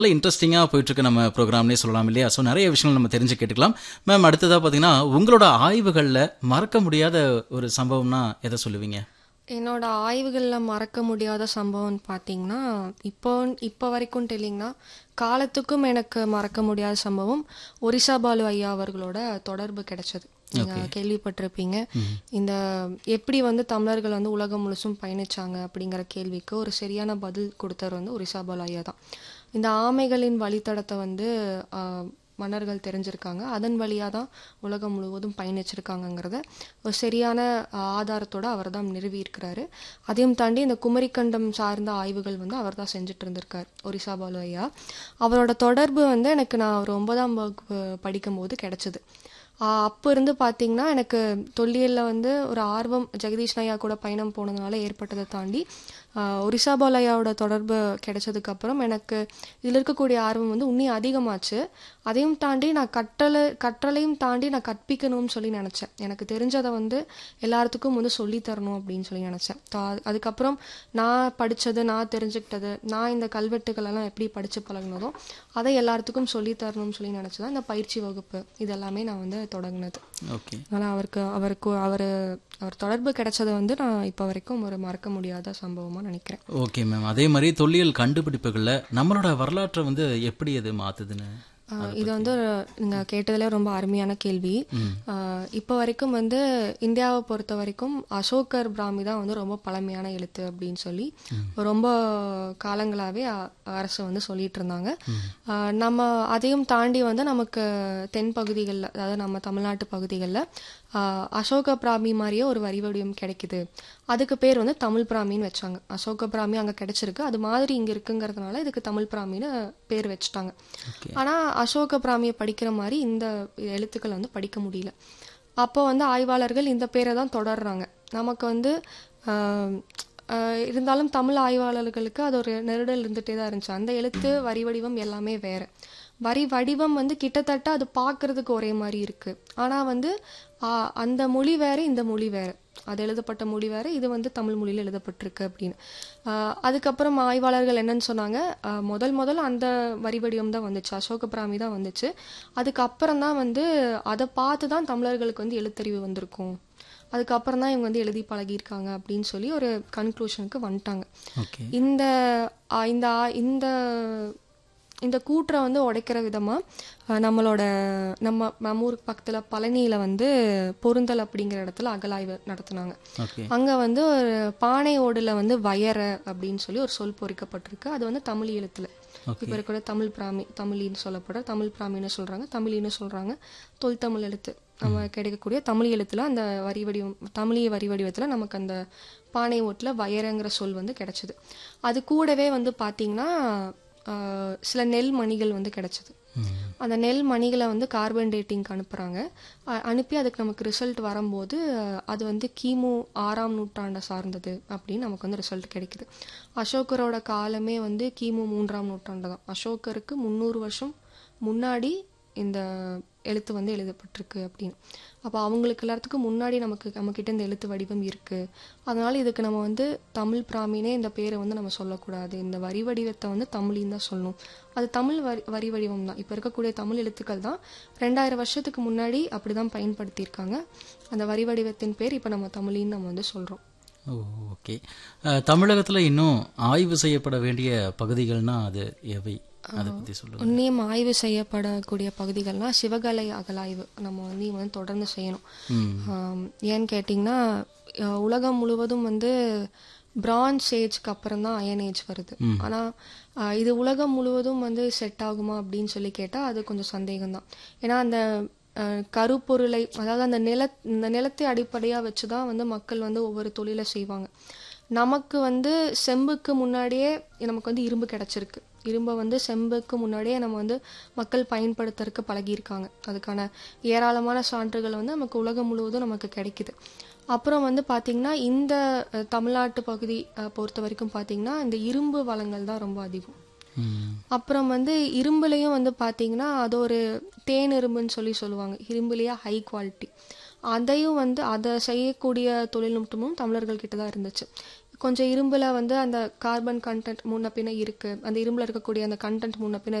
நல்ல இன்ட்ரெஸ்டிங்காக போயிட்டுருக்கு நம்ம ப்ரோக்ராம்னே சொல்லலாம் இல்லையா ஸோ நிறைய விஷயங்கள் நம்ம தெரிஞ்சு கேட்டுக்கலாம் மேம் அடுத்ததாக பார்த்தீங்கன்னா உங்களோட ஆய்வுகளில் மறக்க முடியாத ஒரு சம்பவம்னா எதை சொல்லுவீங்க என்னோட ஆய்வுகளில் மறக்க முடியாத சம்பவம்னு பார்த்தீங்கன்னா இப்போ இப்போ வரைக்கும் தெரியலிங்கன்னா காலத்துக்கும் எனக்கு மறக்க முடியாத சம்பவம் ஒரிசா பாலு ஐயா அவர்களோட தொடர்பு கிடைச்சது நீங்க கேள்விப்பட்டிருப்பீங்க இந்த எப்படி வந்து தமிழர்கள் வந்து உலகம் முழுசும் பயணிச்சாங்க அப்படிங்கிற கேள்விக்கு ஒரு சரியான பதில் கொடுத்தவர் வந்து ஒரிசா பாலு ஐயா தான் இந்த ஆமைகளின் வழித்தடத்தை வந்து ஆஹ், மன்னர்கள் தெரிஞ்சிருக்காங்க அதன் வழியாக தான் உலகம் முழுவதும் பயணிச்சிருக்காங்கங்கிறத ஒரு சரியான ஆஹ், ஆதாரத்தோட அவர் தான் நிறுவியிருக்கிறாரு அதையும் தாண்டி இந்த குமரிக்கண்டம் சார்ந்த ஆய்வுகள் வந்து அவர் தான் செஞ்சுட்டு இருந்திருக்கார் ஒரிசா பாலு ஐயா அவரோட தொடர்பு வந்து எனக்கு நான் ஒரு ஒன்பதாம் வகுப்பு படிக்கும்போது கிடைச்சது ஆஹ் அப்போ இருந்து பார்த்தீங்கன்னா எனக்கு தொல்லியலில் வந்து ஒரு ஆர்வம் ஜெகதீஷ் ஐயா கூட பயணம் போனதுனால ஏற்பட்டதை தாண்டி ஆஹ் ஒரிசா பாலையாவோட தொடர்பு கிடைச்சதுக்கு அப்புறம் எனக்கு இதில் இருக்கக்கூடிய ஆர்வம் வந்து இன்னும் அதிகமாச்சு அதையும் தாண்டி நான் கற்றலை கற்றலையும் தாண்டி நான் கற்பிக்கணும்னு சொல்லி நினச்சேன் எனக்கு தெரிஞ்சதை வந்து எல்லாத்துக்கும் வந்து சொல்லித் தரணும் அப்படின்னு சொல்லி நினச்சேன் அதுக்கப்புறம் நான் படித்தது நான் தெரிஞ்சுக்கிட்டது நான் இந்த கல்வெட்டுகள் எல்லாம் எப்படி படித்து பழகினதோ அதை எல்லாத்துக்கும் சொல்லித் தரணும்னு சொல்லி நினச்சி தான் இந்த பயிற்சி வகுப்பு இதெல்லாமே நான் வந்து தொடங்கினது ஓகே அதனால் அவருக்கு அவருக்கு அவர் அவர் தொடர்பு கிடைச்சது வந்து நான் இப்போ வரைக்கும் ஒரு மறக்க முடியாத சம்பவமாக நினைக்கிறேன் ஓகே மேம் அதே மாதிரி தொல்லியல் கண்டுபிடிப்புகளில் நம்மளோட வரலாற்றை வந்து எப்படி அது மாத்துதுன்னு ஆஹ் இது வந்து நீங்க கேட்டதுல ரொம்ப அருமையான கேள்வி ஆஹ் இப்போ வரைக்கும் வந்து இந்தியாவை பொறுத்த வரைக்கும் அசோகர் பிராமி தான் வந்து ரொம்ப பழமையான எழுத்து அப்படின்னு சொல்லி ரொம்ப காலங்களாவே அ- அரசு வந்து சொல்லிட்டு இருந்தாங்க ஆஹ் நம்ம அதையும் தாண்டி வந்து நமக்கு தென் பகுதிகளில் அதாவது நம்ம தமிழ்நாட்டு பகுதிகளில் அசோக பிராமி மாதிரியே ஒரு வரி வடிவம் கிடைக்குது அதுக்கு பேர் வந்து தமிழ் பிராமின்னு வச்சாங்க அசோக பிராமி அங்கே கிடைச்சிருக்கு அது மாதிரி இங்கே இருக்குங்கிறதுனால இதுக்கு தமிழ் பிராமின்னு பேர் வச்சுட்டாங்க ஆனால் அசோக பிராமியை படிக்கிற மாதிரி இந்த எழுத்துக்களை வந்து படிக்க முடியல அப்போ வந்து ஆய்வாளர்கள் இந்த பேரை தான் தொடர்றாங்க நமக்கு வந்து ஆஹ், ஆஹ், இருந்தாலும் தமிழ் ஆய்வாளர்களுக்கு அது ஒரு நெருடல் இருந்துகிட்டே தான் இருந்துச்சு அந்த எழுத்து வரி வடிவம் எல்லாமே வேற வரி வடிவம் வந்து கிட்டத்தட்ட அது பார்க்கறதுக்கு ஒரே மாதிரி இருக்கு ஆனால் வந்து ஆஹ், அந்த மொழி வேற இந்த மொழி வேற அது எழுதப்பட்ட மொழி வேற இது வந்து தமிழ் மொழியில் எழுதப்பட்டிருக்கு அப்படின்னு ஆஹ், அதுக்கப்புறம் ஆய்வாளர்கள் என்னன்னு சொன்னாங்க ஆஹ், முதல் முதல் அந்த வரி வடிவம் தான் வந்துச்சு அசோக பிராமி தான் வந்துச்சு அதுக்கப்புறம் தான் வந்து அதை பார்த்து தான் தமிழர்களுக்கு வந்து எழுத்தறிவு வந்திருக்கும் அதுக்கப்புறம் தான் இவங்க வந்து எழுதி பழகியிருக்காங்க அப்படின்னு சொல்லி ஒரு கன்க்ளூஷனுக்கு வந்துட்டாங்க ஓகே இந்த ஆ, இந்த ஆ- இந்த இந்த கூற்றை வந்து உடைக்கிற விதமா அஹ், நம்மளோட நம்ம நம்ம ஊருக்கு பக்கத்துல பழனியில வந்து பொருந்தல் அப்படிங்கிற இடத்துல அகலாய்வு நடத்துனாங்க ஓகே அங்க வந்து ஒரு பானை ஓடுல வந்து வயர அப்படின்னு சொல்லி ஒரு சொல் பொறிக்கப்பட்டிருக்கு அது வந்து தமிழ் எழுத்துல இப்ப இருக்கிற தமிழ் பிராமி தமிழின்னு சொல்லப்படுற தமிழ் பிராமின்னு சொல்றாங்க தமிழின்னு சொல்றாங்க தொல் தமிழ் எழுத்து நம்ம கிடைக்கக்கூடிய தமிழ் எழுத்துல அந்த வரி வடிவம் தமிழிய வரி வடிவத்துல நமக்கு அந்த பானை ஓட்டுல வயரங்கிற சொல் வந்து கிடைச்சது அது கூடவே வந்து பாத்தீங்கன்னா ஆஹ், சில நெல் மணிகள் வந்து கிடைச்சது அந்த நெல் மணிகளை வந்து கார்பன் டேட்டிங்க்கு அனுப்புகிறாங்க அனுப்பி அதுக்கு நமக்கு ரிசல்ட் வரும்போது அஹ், அது வந்து கிமு ஆறாம் நூற்றாண்டை சார்ந்தது அப்படின்னு நமக்கு வந்து ரிசல்ட் கிடைக்குது அசோகரோட காலமே வந்து கிமு மூன்றாம் நூற்றாண்டு தான் அசோகருக்கு முந்நூறு வருஷம் முன்னாடி இந்த எழுத்து வந்து எழுதப்பட்டிருக்கு அப்படின்னு அப்போ அவங்களுக்கு எல்லாத்துக்கும் முன்னாடி நமக்கு நம்மக்கிட்ட இந்த எழுத்து வடிவம் இருக்கு அதனால இதுக்கு நம்ம வந்து தமிழ் பிராமினே இந்த பேரை வந்து நம்ம சொல்லக்கூடாது இந்த வரி வடிவத்தை வந்து தமிழின்னு தான் சொல்லணும் அது தமிழ் வரி வரி வடிவம் தான் இப்போ இருக்கக்கூடிய தமிழ் எழுத்துக்கள் தான் ரெண்டாயிரம் வருஷத்துக்கு முன்னாடி அப்படிதான் பயன்படுத்தியிருக்காங்க அந்த வரி வடிவத்தின் பேர் இப்போ நம்ம தமிழின்னு நம்ம வந்து சொல்றோம் ஓ ஓகே தமிழகத்தில் இன்னும் ஆய்வு செய்யப்பட வேண்டிய பகுதிகள்னா அது எவை அதை பற்றி சொல்லுங்க உன்னியம் ஆய்வு செய்யப்படக்கூடிய பகுதிகள்னா சிவகலை அகலாய்வு நம்ம வந்து இங்க வந்து தொடர்ந்து செய்யணும் ம் ஆம், ஏன்னு கேட்டிங்கன்னா அஹ், உலகம் முழுவதும் வந்து பிரான்ஸ் ஏஜ்க்கு அப்புறம் தான் அயன் ஏஜ் வருது ஆனால் இது உலகம் முழுவதும் வந்து செட் ஆகுமா அப்படின்னு சொல்லி கேட்டால் அது கொஞ்சம் சந்தேகம்தான் ஏன்னா அந்த அஹ், கருப்பொருளை அதாவது அந்த நில இந்த நிலத்தை அடிப்படையாக வச்சு தான் வந்து மக்கள் வந்து ஒவ்வொரு தொழிலை செய்வாங்க நமக்கு வந்து செம்புக்கு முன்னாடியே நமக்கு வந்து இரும்பு கிடைச்சிருக்கு இரும்பை வந்து செம்புக்கு முன்னாடியே நம்ம வந்து மக்கள் பயன்படுத்துறதுக்கு பழகியிருக்காங்க அதுக்கான ஏராளமான சான்றுகள் வந்து நமக்கு உலகம் முழுவதும் நமக்கு கிடைக்குது அப்புறம் வந்து பாத்தீங்கன்னா இந்த அஹ், தமிழ்நாட்டு பகுதி அஹ், பொறுத்த வரைக்கும் பாத்தீங்கன்னா இந்த இரும்பு வளங்கள் தான் ரொம்ப அதிகம் ம் அப்புறம் வந்து இரும்புலையும் வந்து பாத்தீங்கன்னா அது ஒரு தேன் இரும்புன்னு சொல்லி சொல்லுவாங்க இரும்புலேயே ஹை குவாலிட்டி அதையும் வந்து அதை செய்யக்கூடிய தொழில்நுட்பமும் தமிழர்கள் கிட்ட தான் இருந்துச்சு கொஞ்சம் இரும்பில் வந்து அந்த கார்பன் கண்டென்ட் முன்ன பின்ன இருக்குது அந்த இரும்பில் இருக்கக்கூடிய அந்த கண்டென்ட் முன்ன பின்ன